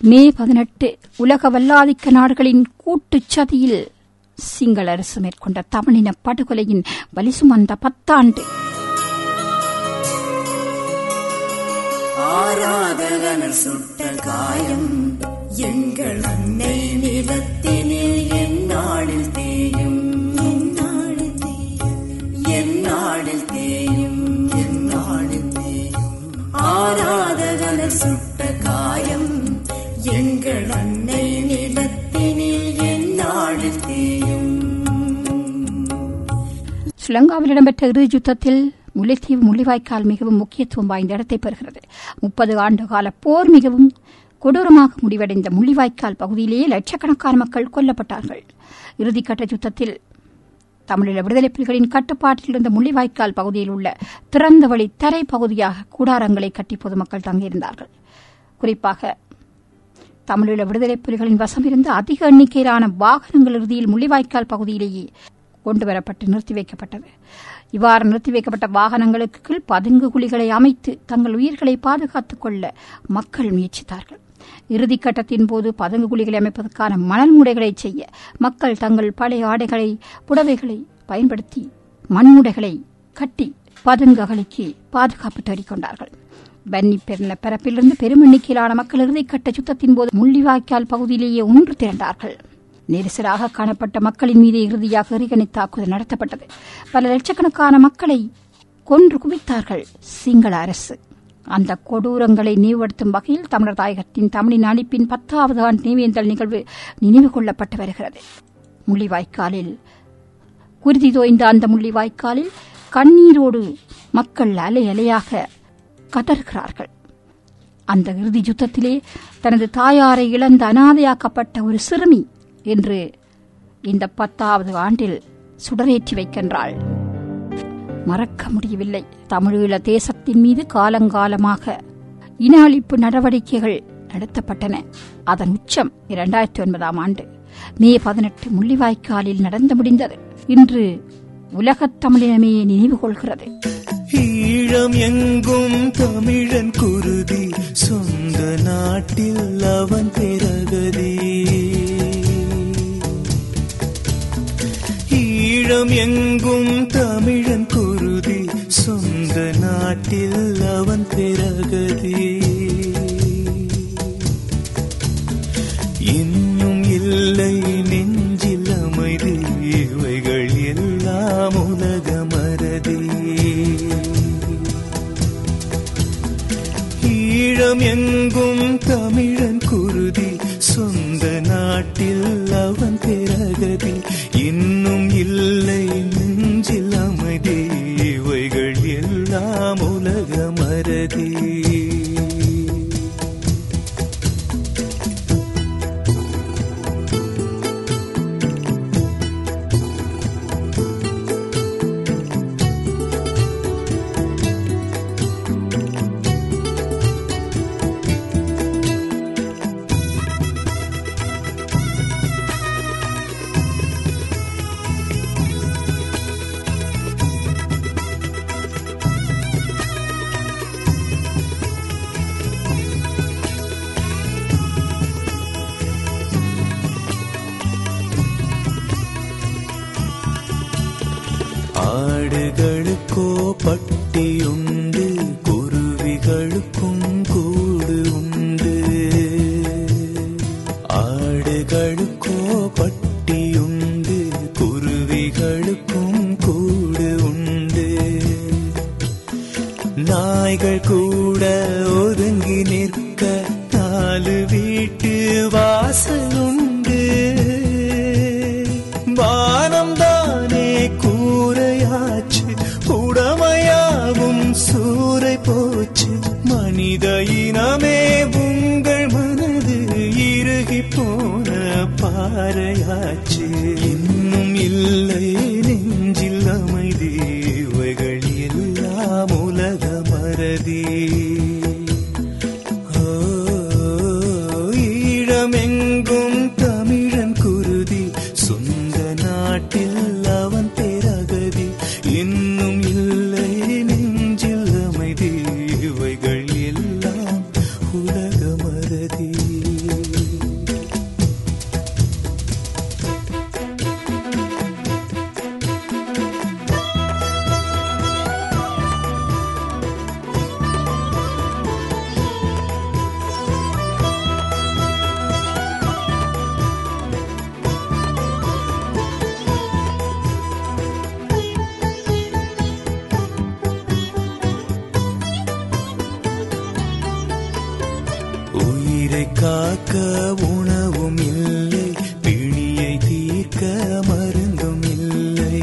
மே பதினெட்டு உலக வல்லாதிக்க நாடுகளின் கூட்டுச் சதியில் சிங்கள அரசு மேற்கொண்ட தமிழின படுகொலையின் வலி சுமந்த பத்தாண்டு ஆராதகனர் சுட்ட காயம் எங்கள் அன்னை நிலத்தினில் எந்நாளில் தேயும் எந்நாளில் தேயும் எந்நாளில் தேயும் எந்நாளில் தேயும் ஆராதகனர் சுட்ட காயம் எங்கள் அன்னை நிலத்தினில் எந்நாளில் தேயும் ஸ்ரீலங்காவில் இடம்பெற்ற இறுதி யுத்தத்தில் முல்லைத்தீவு முள்ளிவாய்க்கால் மிகவும் முக்கியத்துவம் வாய்ந்த இடத்தை பெறுகிறது முப்பது ஆண்டு கால போர் மிகவும் கொடூரமாக முடிவடைந்த முள்ளிவாய்க்கால் பகுதியிலேயே லட்சக்கணக்கான மக்கள் கொல்லப்பட்டார்கள் இறுதிக்கட்ட யுத்தத்தில் தமிழீழ விடுதலை புலிகளின் கட்டுப்பாட்டில் இருந்த முள்ளிவாய்க்கால் பகுதியில் உள்ள திறந்த வழி தரை பகுதியாக கூடாரங்களை கட்டி பொதுமக்கள் தங்கியிருந்தார்கள் குறிப்பாக தமிழீழ விடுதலை புலிகளின் வசமிருந்த அதிக எண்ணிக்கையிலான வாகனங்கள் இறுதியில் முள்ளிவாய்க்கால் பகுதியிலேயே கொண்டுவரப்பட்டு நிறுத்தி வைக்கப்பட்டது இவ்வாறு நிறுத்தி வைக்கப்பட்ட வாகனங்களுக்கு கீழ் பதுங்கு குழிகளை அமைத்து தங்கள் உயிர்களை பாதுகாத்துக் கொள்ள மக்கள் முயற்சித்தார்கள் இறுதிக்கட்டத்தின் போது பதுங்கு குழிகளை அமைப்பதற்கான மணல் முடைகளை செய்ய மக்கள் தங்கள் பழைய ஆடைகளை புடவைகளை பயன்படுத்தி மண்முடைகளை கட்டி பதுங்கு அகழிக்கு பாதுகாப்பு தேடிக்கொண்டார்கள் பன்னி பெருந்த பரப்பிலிருந்து பெரும் எண்ணிக்கையிலான மக்கள் இறுதிக்கட்ட யுத்தத்தின் போது முள்ளிவாய்க்கால் பகுதியிலேயே ஒன்று திரண்டார்கள் நெரிசலாக காணப்பட்ட மக்களின் மீது இறுதியாக எறிகணை தாக்குதல் நடத்தப்பட்டது பல லட்சக்கணக்கான மக்களை கொன்று குவித்தார்கள் சிங்கள அரசு அந்த கொடூரங்களை நினைவுபடுத்தும் வகையில் தமிழர் தாயகத்தின் தமிழின் அழிப்பின் பத்தாவது ஆண்டு நினைவேந்தல் நிகழ்வு நினைவு கொள்ளப்பட்டு வருகிறது முள்ளிவாய்க்காலில் குருதி தோய்ந்த அந்த முள்ளிவாய்க்காலில் கண்ணீரோடு மக்கள் அலை அலையாக கதறுகிறார்கள் அந்த இறுதி யுத்தத்திலே தனது தாயாரை இழந்த அனாதையாக்கப்பட்ட ஒரு சிறுமி என்று இந்த பத்தாவது ஆண்டில் சுடரேற்றி வைக்கின்றாள் மறக்க முடியவில்லை தமிழீழ தேசத்தின் மீது காலங்காலமாக இன அழிப்பு நடவடிக்கைகள் நடத்தப்பட்டன அதன் உச்சம் இரண்டாயிரத்தி ஒன்பதாம் ஆண்டு மே பதினெட்டு முள்ளிவாய்க்காலில் நடந்து முடிந்தது இன்று உலகத் தமிழினமே நினைவு கொள்கிறது ஈழம் எங்கும் தமிழன் குருதி சொந்த நாட்டில் அவன் பிறகதி ஈழம் எங்கும் தமிழன் குருதி சொந்த நாட்டில் அவன் பிறகதி இன்னும் இல்லை நெஞ்சில் அமைதி இவைகள் எல்லாம் உலக மறதி ஈழம் எங்கும் தமிழன் குருதி சொந்த நாட்டில் அவன் பிறகதி இன்னும் இல்லை நெஞ்சில் அமைதி இவைகள் எல்லாம் உலக மறதி ஆடுகளுக்கோ பட்டியுண்டு குருவிகளுக்கும் கூடு உண்டு ஆடுகளுக்கோ பட்டியுண்டு குருவிகளுக்கும் கூடு உண்டு நாய்கள் கூட ஒதுங்கி நிற்க நாலு வீட்டு வாசல் உண்டு வானம் தானே கூரையாச்சு உடமையாவும் சூறை போச்சு மனித இனமே உங்கள் மனது இறுகி போன பாறையாச்சு இன்னும் இல்லை நெஞ்சில் அமைதி இவைகள் எல்லாம் உலக மறதி ஓ, ஈழமெங்கும் தமிழன் குருதி சொந்த நாட்டில் அவன் பிறகதி இன்னும் இல்லை நெஞ்சில் அமைதி இவைகள் எல்லாம் உலக மறதி உயிரை காக்க உணவும் இல்லை பிணியை தீர்க்க மருந்தும் இல்லை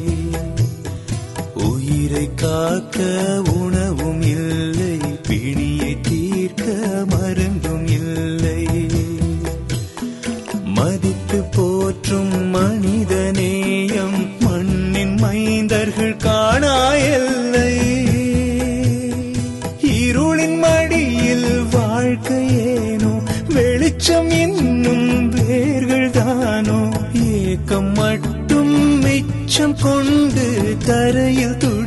உயிரை காக்க உணவும் இல்லை பிணியை தீர்க்க மருந்தும் இல்லை மதித்து போற்றும் மனிதநேயம் மண்ணின் மைந்தர்கள் காணா எல்லை இருளின் மடியில் வாழ்க்கையேனோ வெளிச்சம் என்னும் வேர்கள் தானோ ஏக்கம் மட்டும் மிச்சம் கொண்டு தரையில் துளி